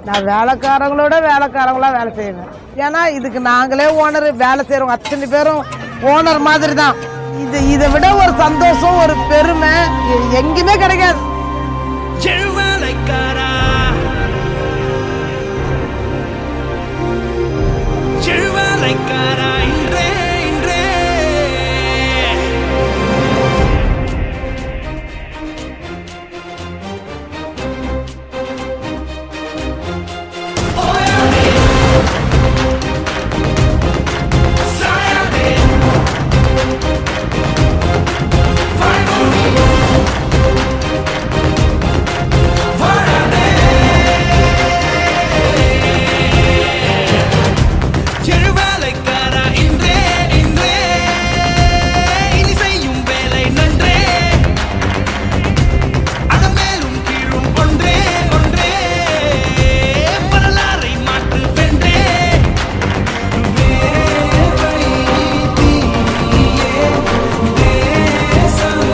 நான் வேலைக்காரங்களோட வேலைக்காரங்களா வேலை செய்வேன் ஏன்னா இதுக்கு நாங்களே ஓனர் வேலை செய்யறோம் அத்தனை பேரும் ஓனர் மாதிரி தான் இது இதை விட ஒரு சந்தோஷம் ஒரு பெருமை எ- எங்கேயுமே கிடைக்காது செழுவேலைக்காரா செழுவேலைக்காரா இன்றே இன்றே சாயாதே வாழாதே செழுவேலைக்காரா இன்றே இன்றே இனி செய்யும் வேலை நன்றே அடமேலும் கீழும் ஒன்றே ஒன்றே வரலாறை மாற்று வென்றே வேர்வை தீயே தேசம்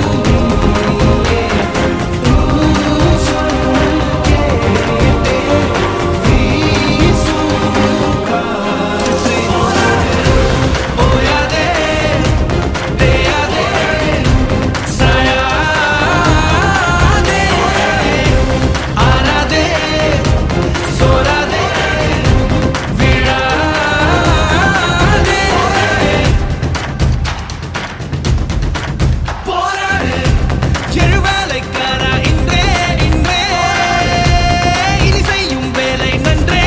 ஓயாதே தேயாதே சாயாதே ஆராதே சோராதே விழாதே போராடு செழுவேலைக்காரா இன்றே இன்றே இனி செய்யும் வேலை நன்றே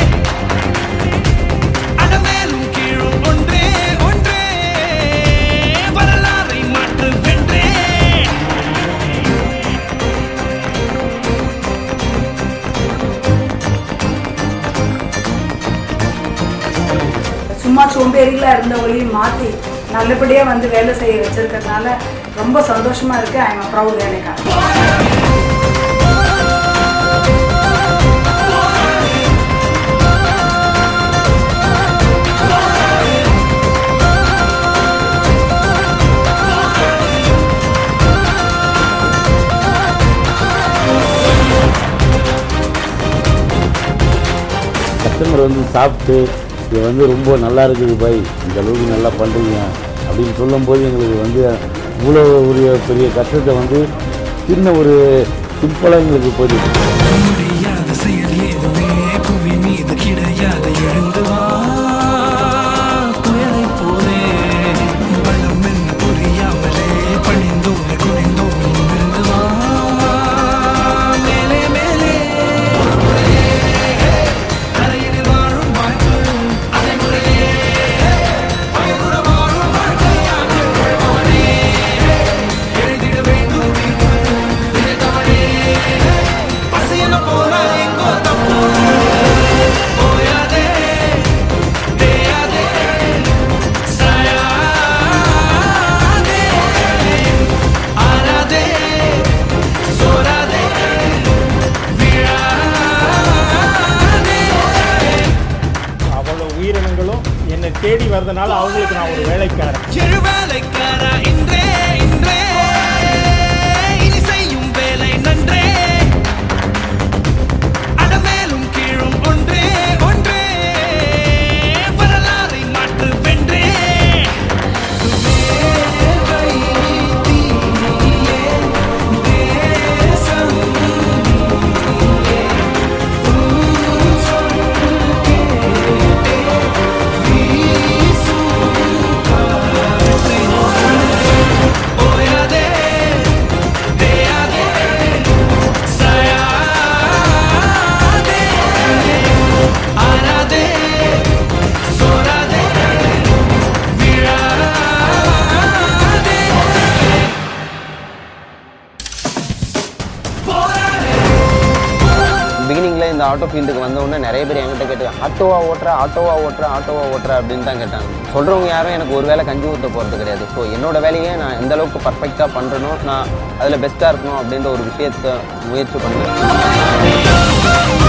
அடமேலும் கீழும் ஒன்றே ஒன்றே வரலாறை மாற்று வென்றே சும்மா சோம்பேறிகளா இருந்தவங்களையும் மாற்றி நல்லபடியாக வந்து வேலை செய்ய வச்சிருக்கிறதுனால ரொம்ப சந்தோஷமா இருக்கு ஐ எம் ப்ரௌட் வேலைக்காரன் கஸ்டமர் வந்து சாப்பிட்டு இது வந்து ரொம்ப நல்லா இருக்குது பாய் இந்த அளவுக்கு நல்லா பண்ணுறீங்க அப்படின்னு சொல்லும்போது எங்களுக்கு வந்து இவ்வளோ ஒரு பெரிய கஷ்டத்தை வந்து சின்ன ஒரு சிம்பிளாக எங்களுக்கு போயிடுது முடியாத செயல் ஏதுமே புவி மீது கிடையாது எழுந்து வா புயலை போலே பலம் என்ன புரியாமலே பணிந்தோமே குனிந்தோமே நிமிர்ந்து வா மேலே மேலே கரையில் வாழும் வாழ்வு அதை முறையே பயனுற வாழும் வாழ்க்கையாக வாழ்வானே எழுதிட வேண்டும் தீர்ப்பு இதை தவறே பசையன போல எங்கோ தப்பு ஓயாதே தேயாதே சாயாதே ஆராதே சோராதே விழாதே அவ்வளோ உயிரினங்களும் என்னை தேடி வர்றதுனால அவங்களுக்கு நான் ஒரு வேலைக்காரன் செழுவேலைக்காரா இன்றே இன்றே இனி செய்யும் வேலை நன்றே அடமேலும் கீழும் ஒன்றே ஒன்றே வரலாறை மாற்று வென்றே வேர்வை தீயே தேசம் ஓயாதே தேயாதே சாயாதே ஆராதே சோராதே விழாதே போராடே பிகினிங்கில் இந்த ஆட்டோ ஃபீல்டுக்கு வந்த உடனே நிறைய பேர் என்கிட்ட கேட்டு ஆட்டோவா ஓட்டுற ஆட்டோவா ஓட்டுற ஆட்டோவா ஓட்டுற அப்படின்னு தான் கேட்டாங்க சொல்கிறவங்க யாரும் எனக்கு ஒரு வேலை கஞ்சி ஊற்ற போகிறது கிடையாது ஸோ என்னோட வேலையை நான் எந்த அளவுக்கு பர்ஃபெக்டாக பண்ணுறனோ நான் அதில் பெஸ்ட்டாக இருக்கணும் அப்படின்ற ஒரு விஷயத்தை முயற்சி பண்ணுவேன்